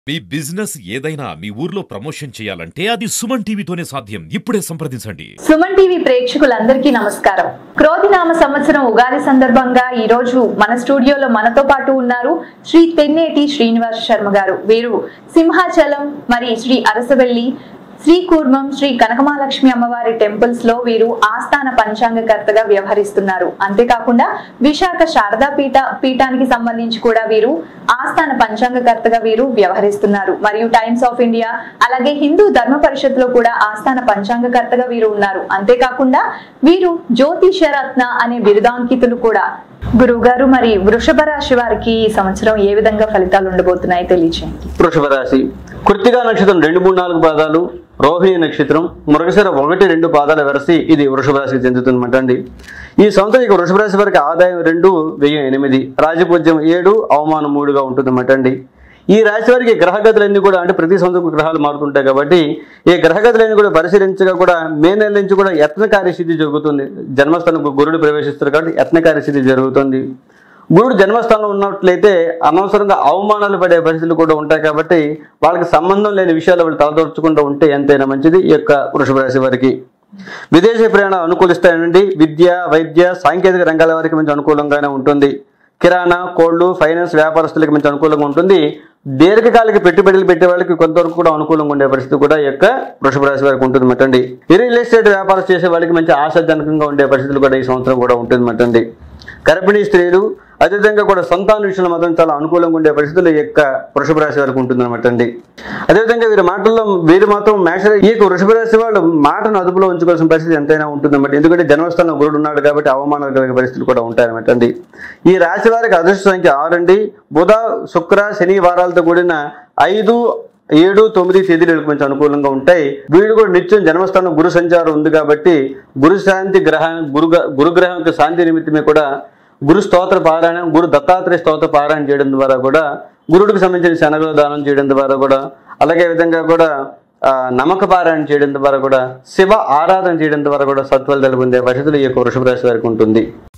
మీ business ఏదైనా మీ ఊర్లో promotion చేయాలంటే అది సుమన్ టీవీతోనే సాధ్యం ఇప్పుడే సంప్రదించండి సుమన్ టీవీ ప్రేక్షకులందరికీ నమస్కారం క్రోధినామ సంవత్సరం ఉగాది సందర్భంగా ఈ రోజు మన స్టూడియోలో మనతో పాటు ఉన్నారు శ్రీ తెన్నేటి శ్రీనివాస్ శర్మ గారు వీరు సింహాచలం మరి శ్రీ అరసవెల్లి శ్రీ కూర్మం శ్రీ కనకమహాలక్ష్మి అమ్మవారి టెంపుల్స్ లో వీరు ఆస్థాన పంచాంగకర్తగా వ్యవహరిస్తున్నారు అంతేకాకుండా విశాఖ శారదా పీఠ పీఠానికి సంబంధించి కూడా వీరు ఆస్థాన పంచాంగకర్తగా వీరు వ్యవహరిస్తున్నారు మరియు టైమ్స్ ఆఫ్ ఇండియా అలాగే హిందూ ధర్మ పరిషత్ లో కూడా ఆస్థాన పంచాంగకర్తగా వీరు ఉన్నారు అంతేకాకుండా వీరు జ్యోతిషరత్న అనే బిరుదాంకితులు కూడా గురువు గారు మరి వృషభ రాశి వారికి ఈ సంవత్సరం ఏ విధంగా ఫలితాలు ఉండబోతున్నాయి తెలియచేయండి వృషభ రాశి కృత్తిగా నక్షత్రం రెండు మూడు నాలుగు పాదాలు రోహిణి నక్షత్రం మృగశిర ఒకటి రెండు పాదాలు వెరసి ఇది వృషభ రాశికి చెందుతుందన్నమాట అండి ఈ సంవత్సరం ఇక వృషభ రాశి వారికి ఆదాయం రెండు వ్యయం ఎనిమిది రాజపూజ్యం ఏడు అవమానం మూడుగా ఉంటుందన్నమాట అండి ఈ రాశి వారికి గ్రహగతులన్నీ కూడా అంటే ప్రతి సంవత్సరం గ్రహాలు మారుతుంటాయి కాబట్టి ఈ గ్రహగతులన్నీ కూడా పరిశీలించగా కూడా మే నెల నుంచి కూడా యత్న కార్యసిద్ధి జరుగుతుంది జన్మస్థానం గురుడు ప్రవేశిస్తారు కాబట్టి యత్న కార్యసిద్ధి జరుగుతుంది గురుడు జన్మస్థానంలో ఉన్నట్లయితే అనవసరంగా అవమానాలు పడే పరిస్థితులు కూడా ఉంటాయి కాబట్టి వాళ్ళకి సంబంధం లేని విషయాలు వాళ్ళు తలదోర్చుకుంటూ ఉంటే ఎంతైనా మంచిది ఈ యొక్క వృషభ రాశి వారికి విదేశీ ప్రయాణాలు అనుకూలిస్తాయండి విద్య వైద్య సాంకేతిక రంగాల వారికి మంచి అనుకూలంగానే ఉంటుంది కిరాణా కోళ్లు ఫైనాన్స్ వ్యాపారస్తులకి మంచి అనుకూలంగా ఉంటుంది దీర్ఘకాలిక పెట్టుబడులు పెట్టే వాళ్ళకి కొంతవరకు కూడా అనుకూలంగా ఉండే పరిస్థితి కూడా ఈ యొక్క వృషభ రాశి వారికి ఉంటుంది మటండి రియల్ ఎస్టేట్ వ్యాపారం చేసే వాళ్ళకి మంచి ఆశాజనకంగా ఉండే పరిస్థితులు కూడా ఈ సంవత్సరం కూడా ఉంటుంది మటండి గర్భిణీ స్త్రీలు అదేవిధంగా కూడా సంతాన విషయంలో మాత్రం చాలా అనుకూలంగా ఉండే పరిస్థితులు ఈ యొక్క వృషభ రాశి వారికి ఉంటుంది అనమాట అండి అదేవిధంగా వీరి మాటల్లో వీరు మాత్రం మేష ఈ యొక్క వృషభ రాశి వాళ్ళు మాటను అదుపులో ఉంచుకోవాల్సిన పరిస్థితి ఎంతైనా ఉంటుందన్నమాట ఎందుకంటే జన్మస్థానం గురుడు ఉన్నాడు కాబట్టి అవమానాలు కలిగే పరిస్థితులు కూడా ఉంటాయన్నమాట అండి ఈ రాశి వారికి అదృష్ట సంఖ్య ఆరు అండి బుధ శుక్ర శని వారాలతో కూడిన ఐదు ఏడు తొమ్మిది తేదీలు వీళ్ళకి కొంచెం అనుకూలంగా ఉంటాయి వీళ్ళు కూడా నిత్యం జన్మస్థానం గురు సంచారం ఉంది కాబట్టి గురు శాంతి గ్రహ గురు గురుగ్రహం యొక్క శాంతి నిమిత్తమే కూడా గురు స్తోత్ర పారాయణం గురు దత్తాత్రేయ స్తోత్ర పారాయణ చేయడం ద్వారా కూడా గురుడికి సంబంధించిన శనగలు దానం చేయడం ద్వారా కూడా అలాగే విధంగా కూడా ఆ, నమ్మక పారాయణ చేయడం ద్వారా కూడా శివ ఆరాధన చేయడం ద్వారా కూడా సత్ఫలితాలు పొందే పరిస్థితులు ఈ యొక్క వృషభ రాశి వారికి ఉంటుంది